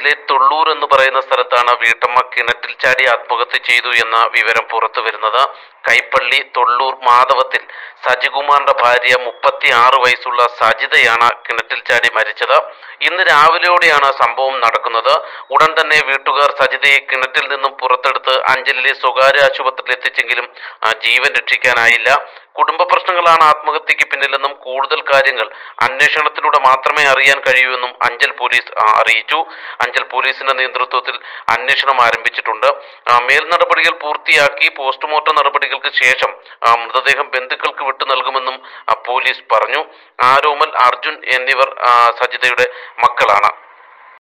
ജില്ലയിലെ തൊള്ളൂർ എന്ന് പറയുന്ന സ്ഥലത്താണ് വീട്ടമ്മ കിണറ്റിൽ ചാടി ആത്മഹത്യ ചെയ്തു എന്ന വിവരം പുറത്തു വരുന്നത് കൈപ്പള്ളി തൊള്ളൂർ മാധവത്തിൽ സജികുമാറിന്റെ ഭാര്യ മുപ്പത്തി ആറ് വയസ്സുള്ള സജിതയാണ് കിണറ്റിൽ ചാടി മരിച്ചത് ഇന്ന് രാവിലെയോടെയാണ് സംഭവം നടക്കുന്നത് ഉടൻ തന്നെ വീട്ടുകാർ സജിതയെ കിണറ്റിൽ നിന്നും പുറത്തെടുത്ത് അഞ്ചലിലെ സ്വകാര്യ ആശുപത്രിയിൽ എത്തിച്ചെങ്കിലും ആ, ജീവൻ രക്ഷിക്കാനായില്ല കുടുംബ പ്രശ്നങ്ങളാണ് ആത്മഹത്യക്ക് പിന്നിലെന്നും കൂടുതൽ കാര്യങ്ങൾ അന്വേഷണത്തിലൂടെ മാത്രമേ അറിയാൻ കഴിയൂ എന്നും അഞ്ചൽ പോലീസ് ആ, അറിയിച്ചു അഞ്ചൽ പോലീസിന്റെ നേതൃത്വത്തിൽ അന്വേഷണം ആരംഭിച്ചിട്ടുണ്ട് ആ, മേൽ നടപടികൾ പൂർത്തിയാക്കി പോസ്റ്റ്മോർട്ടം നടപടികൾക്ക് ശേഷം ആ, മൃതദേഹം ബന്ധുക്കൾക്ക് വിട്ടു നൽകുമെന്നും ആ, പോലീസ് പറഞ്ഞു ആരോമൽ അർജുൻ എന്നിവർ ആ, സജിതയുടെ മക്കളാണ്